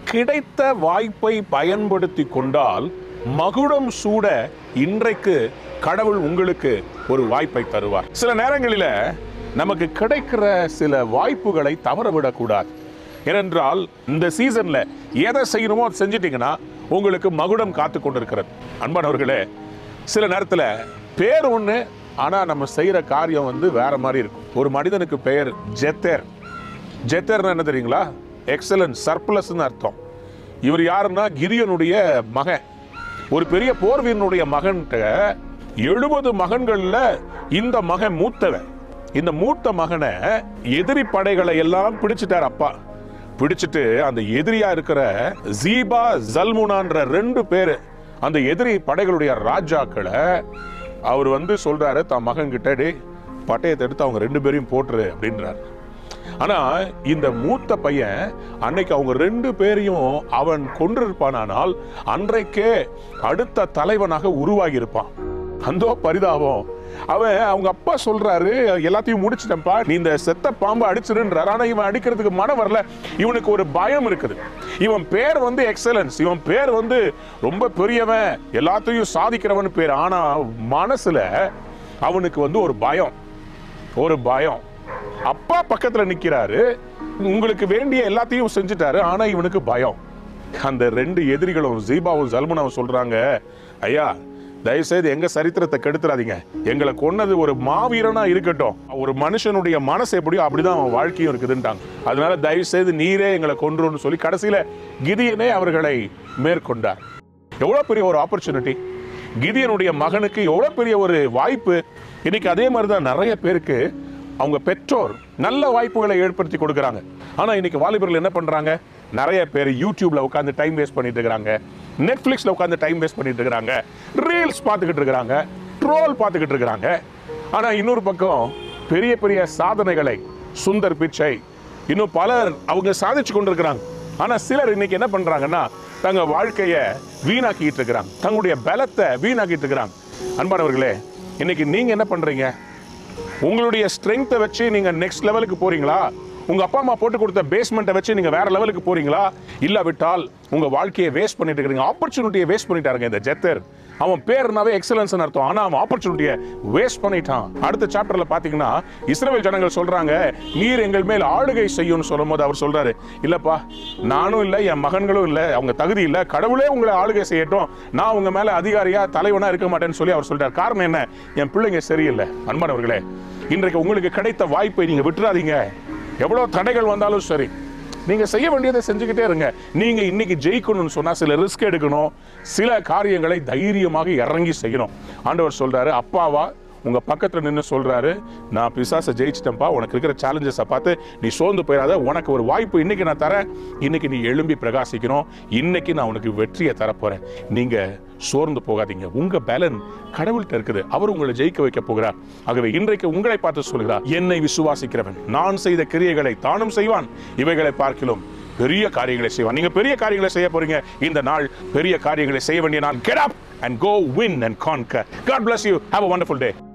கிடைத்த வாய்ப்பை பயன்படுத்தி கொண்டால் மகுடம் சூட இன்றைக்கு கடவுள் உங்களுக்கு ஒரு வாய்ப்பை தருவார் சில நேரங்களில நமக்கு கிடைக்கிற சில வாய்ப்புகளை தவறவிடக்கூடாது ஏனென்றால் இந்த சீசன்ல எதை செய்யணுமோ அதை செஞ்சிட்டீங்கன்னா உங்களுக்கு மகுடம் காத்து கொண்டிருக்கிறது அன்பானவர்களே சில நேரத்துல பேர் ஒண்ணு ஆனா நம்ம செய்யற காரியம் வந்து வேற மாதிரி இருக்கும் ஒரு மனிதனுக்கு பெயர் ஜெத்தேர் ஜெத்தர்னா என்ன தெரியுங்களா எக்ஸலன்ஸ் சர்ப்ளஸ்னு அர்த்தம் இவர் யாருன்னா கிரியனுடைய மகன் ஒரு பெரிய போர் வீரனுடைய மகன்கிட்ட எழுபது மகன்கள்ல இந்த மகன் மூத்தவன் இந்த மூத்த மகனை எதிரி படைகளை எல்லாம் பிடிச்சிட்டார் அப்பா பிடிச்சிட்டு அந்த எதிரியா இருக்கிற ஜீபா ஜல்முனான்ற ரெண்டு பேரு அந்த எதிரி படைகளுடைய ராஜாக்களை அவர் வந்து சொல்றாரு தன் மகன் கிட்ட டேய் பட்டயத்தை எடுத்து அவங்க ரெண்டு பேரையும் போட்டுரு அப்படின்றாரு ஆனா இந்த மூத்த பையன் அன்னைக்கு அவங்க ரெண்டு பேரையும் அவன் கொண்டிருப்பானால் அன்றைக்கே அடுத்த தலைவனாக உருவாகி இருப்பான் அந்தோ பரிதாபம் அவன் அவங்க அப்பா சொல்றாரு எல்லாத்தையும் முடிச்சிட்டப்பா நீ இந்த செத்த பாம்பை அடிச்சிருன்றாரு ஆனா இவன் அடிக்கிறதுக்கு மனம் வரல இவனுக்கு ஒரு பயம் இருக்குது இவன் பேர் வந்து எக்ஸலன்ஸ் இவன் பேர் வந்து ரொம்ப பெரியவன் எல்லாத்தையும் சாதிக்கிறவன் பேர் ஆனா மனசுல அவனுக்கு வந்து ஒரு பயம் ஒரு பயம் அப்பா பக்கத்துல நிக்கிறாரு உங்களுக்கு வேண்டிய எல்லாத்தையும் செஞ்சுட்டாரு ஆனா இவனுக்கு பயம் அந்த ரெண்டு எதிரிகளும் ஜீபாவும் ஜல்முனாவும் சொல்றாங்க ஐயா தயவுசெய்து எங்க சரித்திரத்தை கெடுத்துறாதீங்க எங்களை கொன்னது ஒரு மாவீரனா இருக்கட்டும் ஒரு மனுஷனுடைய மனசு எப்படியோ அப்படிதான் அவன் வாழ்க்கையும் இருக்குதுன்ட்டாங்க அதனால தயவுசெய்து நீரே எங்களை கொன்றுன்னு சொல்லி கடைசியில கிதியனே அவர்களை மேற்கொண்டார் எவ்வளவு பெரிய ஒரு ஆப்பர்ச்சுனிட்டி கிதியனுடைய மகனுக்கு எவ்வளவு பெரிய ஒரு வாய்ப்பு இன்னைக்கு அதே மாதிரி தான் நிறைய பேருக்கு அவங்க பெற்றோர் நல்ல வாய்ப்புகளை ஏற்படுத்தி கொடுக்குறாங்க ஆனா இன்னைக்கு வாலிபர்கள் என்ன பண்றாங்க நிறைய பேர் யூடியூப்ல உட்காந்து டைம் வேஸ்ட் பண்ணிட்டு இருக்காங்க நெட்ஃபிளிக்ஸ்ல உட்காந்து டைம் வேஸ்ட் பண்ணிட்டு இருக்காங்க ரீல்ஸ் பார்த்துக்கிட்டு இருக்காங்க ட்ரோல் பார்த்துக்கிட்டு இருக்காங்க ஆனா இன்னொரு பக்கம் பெரிய பெரிய சாதனைகளை சுந்தர் பிச்சை இன்னும் பலர் அவங்க சாதிச்சு கொண்டிருக்கிறாங்க ஆனா சிலர் இன்னைக்கு என்ன பண்றாங்கன்னா தங்க வாழ்க்கைய வீணாக்கிட்டு இருக்கிறாங்க தங்களுடைய பலத்தை வீணாக்கிட்டு இருக்கிறாங்க அன்பானவர்களே இன்னைக்கு நீங்க என்ன பண்றீங்க உங்களுடைய ஸ்ட்ரென்த்தை வச்சு நீங்க நெக்ஸ்ட் லெவலுக்கு போறீங்களா உங்க அப்பா அம்மா போட்டு கொடுத்த பேஸ்மெண்ட்டை வச்சு நீங்க வேற லெவலுக்கு போறீங்களா இல்லாவிட்டால் உங்க வாழ்க்கையை வேஸ்ட் பண்ணிட்டு இருக்கீங்க ஆப்பர்ச்சுனிட்டியை வேஸ்ட் பண்ணிட்டாருங்க இந்த ஜெத்தர் அவன் பேர்னாவே எக்ஸலன்ஸ் அர்த்தம் ஆனா அவன் ஆப்பர்ச்சுனிட்டியை வேஸ்ட் பண்ணிட்டான் அடுத்த சாப்டர்ல பாத்தீங்கன்னா இஸ்ரவேல் ஜனங்கள் சொல்றாங்க நீர் எங்கள் மேல் ஆளுகை செய்யும்னு சொல்லும்போது அவர் சொல்றாரு இல்லப்பா நானும் இல்லை என் மகன்களும் இல்லை அவங்க தகுதி இல்லை கடவுளே உங்களை ஆளுகை செய்யட்டும் நான் உங்க மேல அதிகாரியா தலைவனா இருக்க மாட்டேன்னு சொல்லி அவர் சொல்றாரு காரணம் என்ன என் பிள்ளைங்க சரியில்லை அன்பானவர்களே இன்றைக்கு உங்களுக்கு கிடைத்த வாய்ப்பை நீங்க விட்டுறாதீங்க எவ்வளவு தடைகள் வந்தாலும் சரி நீங்க செய்ய வேண்டியதை செஞ்சுக்கிட்டே இருங்க நீங்க இன்னைக்கு ஜெயிக்கணும்னு சொன்னா சில ரிஸ்க் எடுக்கணும் சில காரியங்களை தைரியமாக இறங்கி செய்யணும் ஆண்டவர் சொல்றாரு அப்பாவா உங்க பக்கத்துல நின்று சொல்றாரு நான் பிசாசை ஜெயிச்சிட்டேன்ப்பா உனக்கு இருக்கிற சேலஞ்சஸை பார்த்து நீ சோர்ந்து போயிடாத உனக்கு ஒரு வாய்ப்பு இன்னைக்கு நான் தரேன் இன்னைக்கு நீ எழும்பி பிரகாசிக்கணும் இன்னைக்கு நான் உனக்கு வெற்றியை தரப்போறேன் நீங்க சோர்ந்து போகாதீங்க உங்க பேலன் கடவுள்கிட்ட இருக்குது அவர் உங்களை ஜெயிக்க வைக்க போகிறார் ஆகவே இன்றைக்கு உங்களை பார்த்து சொல்கிறார் என்னை விசுவாசிக்கிறவன் நான் செய்த கிரியைகளை தானும் செய்வான் இவைகளை பார்க்கிலும் பெரிய காரியங்களை செய்வான் நீங்க பெரிய காரியங்களை செய்ய போறீங்க இந்த நாள் பெரிய காரியங்களை செய்ய வேண்டிய நாள் get up and go win and conquer God bless you have a wonderful day